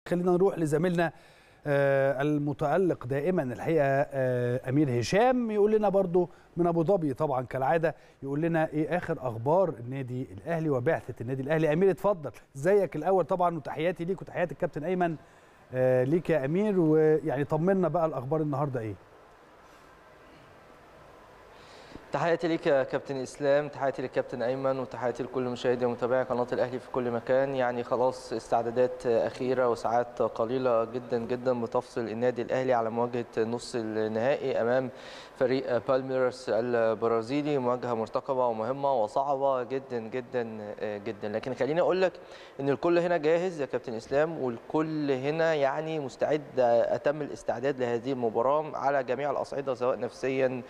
خلينا نروح لزميلنا آه، المتألق دائما الحقيقة آه، أمير هشام يقول لنا برضو من أبو ظبي طبعا كالعادة يقول لنا إيه آخر أخبار النادي الأهلي وبعثة النادي الأهلي أمير اتفضل ازيك الأول طبعا وتحياتي ليك وتحياتي الكابتن أيمن آه، ليك يا أمير ويعني طمنا بقى الأخبار النهاردة إيه تحياتي ليك يا كابتن اسلام تحياتي للكابتن ايمن وتحياتي لكل مشاهدي ومتابعي قناه الاهلي في كل مكان يعني خلاص استعدادات اخيره وساعات قليله جدا جدا بتفصل النادي الاهلي على مواجهه نص النهائي امام فريق بالميرس البرازيلي مواجهه مرتقبه ومهمه وصعبه جدا جدا جدا لكن خليني اقول لك ان الكل هنا جاهز يا كابتن اسلام والكل هنا يعني مستعد اتم الاستعداد لهذه المباراه على جميع الاصعده سواء نفسيا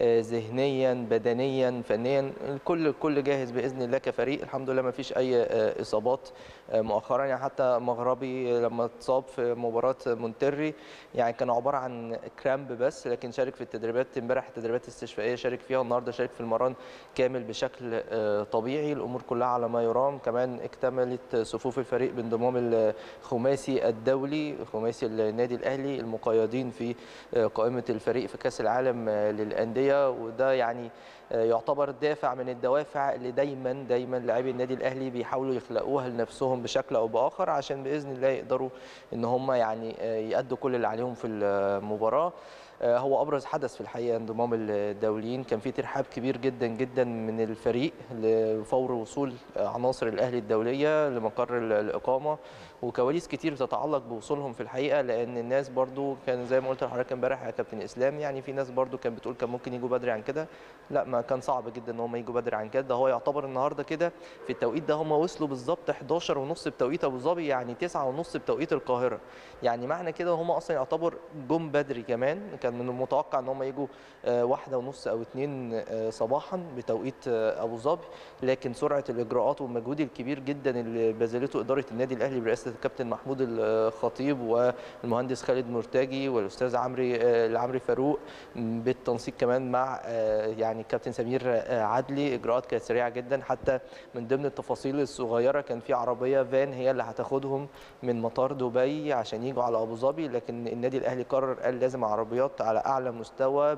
ذهنيا بدنيا فنيا الكل الكل جاهز باذن الله كفريق الحمد لله ما فيش اي اصابات مؤخرا يعني حتى مغربي لما اتصاب في مباراه مونتري يعني كان عباره عن كرامب بس لكن شارك في التدريبات امبارح التدريبات الاستشفائيه شارك فيها النهارده شارك في المران كامل بشكل طبيعي الامور كلها على ما يرام كمان اكتملت صفوف الفريق بانضمام الخماسي الدولي خماسي النادي الاهلي المقيدين في قائمه الفريق في كاس العالم للانديه وده يعني يعتبر دافع من الدوافع اللي دايما دايما لاعبي النادي الاهلي بيحاولوا يخلقوها لنفسهم بشكل او باخر عشان باذن الله يقدروا ان هم يعني يادوا كل اللي عليهم في المباراه هو ابرز حدث في الحقيقه انضمام الدوليين كان في ترحاب كبير جدا جدا من الفريق لفور وصول عناصر الاهلي الدوليه لمقر الاقامه وكواليس كتير بتتعلق بوصولهم في الحقيقه لان الناس برضو كان زي ما قلت لحضرتك امبارح يا كابتن اسلام يعني في ناس برضو كانت بتقول كان ممكن يجوا بدري عن كده لا ما كان صعب جدا ان هم يجوا بدري عن كده ده هو يعتبر النهارده كده في التوقيت ده هم وصلوا بالظبط 11 ونص بتوقيت ابو ظبي يعني 9 ونص بتوقيت القاهره يعني معنى كده هم اصلا يعتبر جم بدري كمان كان من المتوقع ان هم يجوا واحدة ونص او اتنين صباحا بتوقيت ابو ظبي لكن سرعه الاجراءات والمجهود الكبير جدا اللي بذلته اداره النادي الاهلي برئاسه الكابتن محمود الخطيب والمهندس خالد مرتجي والاستاذ عمري العمري فاروق بالتنسيق كمان مع يعني الكابتن سمير عدلي اجراءات كانت سريعه جدا حتى من ضمن التفاصيل الصغيره كان في عربيه فان هي اللي هتاخدهم من مطار دبي عشان يجوا على ابو ظبي لكن النادي الاهلي قرر قال لازم عربيات على اعلى مستوى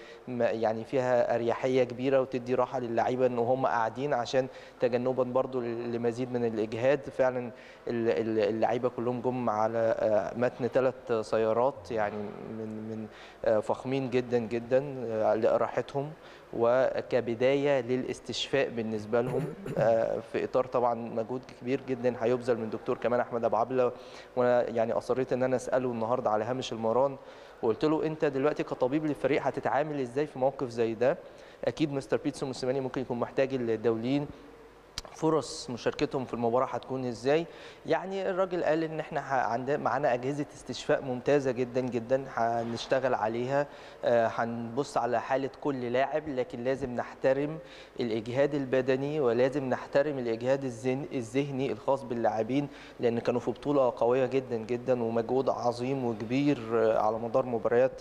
يعني فيها اريحيه كبيره وتدي راحه للاعيبه ان هم قاعدين عشان تجنبا برضو لمزيد من الاجهاد فعلا اللعيبه كلهم جم على متن ثلاث سيارات يعني من من فخمين جدا جدا لراحتهم وكبدايه للاستشفاء بالنسبه لهم في اطار طبعا مجهود كبير جدا هيبذل من دكتور كمان احمد ابو عبله وانا يعني اصريت ان انا اساله النهارده على هامش المران وقلت له انت دلوقتي كطبيب للفريق هتتعامل ازاي في موقف زي ده اكيد مستر بيتسو موسيماني ممكن يكون محتاج الدوليين فرص مشاركتهم في المباراه هتكون ازاي يعني الراجل قال ان احنا عندنا معانا اجهزه استشفاء ممتازه جدا جدا هنشتغل عليها هنبص على حاله كل لاعب لكن لازم نحترم الاجهاد البدني ولازم نحترم الاجهاد الذهني الخاص باللاعبين لان كانوا في بطوله قويه جدا جدا ومجهود عظيم وكبير على مدار مباريات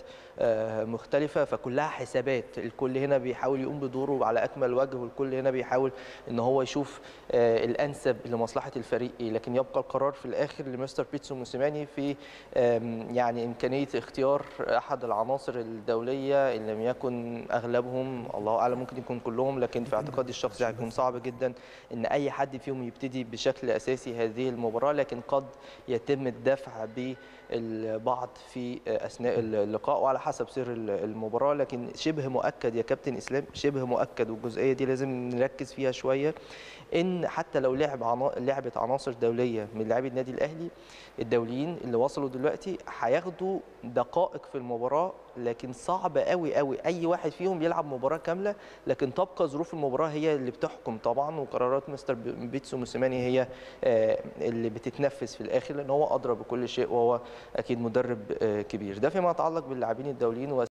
مختلفه فكلها حسابات الكل هنا بيحاول يقوم بدوره على اكمل وجه والكل هنا بيحاول ان هو يشوف الانسب لمصلحه الفريق لكن يبقى القرار في الاخر لمستر بيتسو موسيماني في يعني امكانيه اختيار احد العناصر الدوليه ان لم يكن اغلبهم الله اعلم ممكن يكون كلهم لكن في اعتقادي الشخصي هيكون صعب جدا ان اي حد فيهم يبتدي بشكل اساسي هذه المباراه لكن قد يتم الدفع بالبعض في اثناء اللقاء وعلى حسب سير المباراه لكن شبه مؤكد يا كابتن اسلام شبه مؤكد والجزئيه دي لازم نركز فيها شويه ان حتى لو لعب عنا... لعبت عناصر دوليه من لاعبي النادي الاهلي الدوليين اللي وصلوا دلوقتي هياخدوا دقائق في المباراه لكن صعب قوي قوي اي واحد فيهم يلعب مباراه كامله لكن تبقى ظروف المباراه هي اللي بتحكم طبعا وقرارات مستر بيتسو موسيماني هي اللي بتتنفذ في الاخر لان هو ادرى بكل شيء وهو اكيد مدرب كبير ده فيما يتعلق باللاعبين الدوليين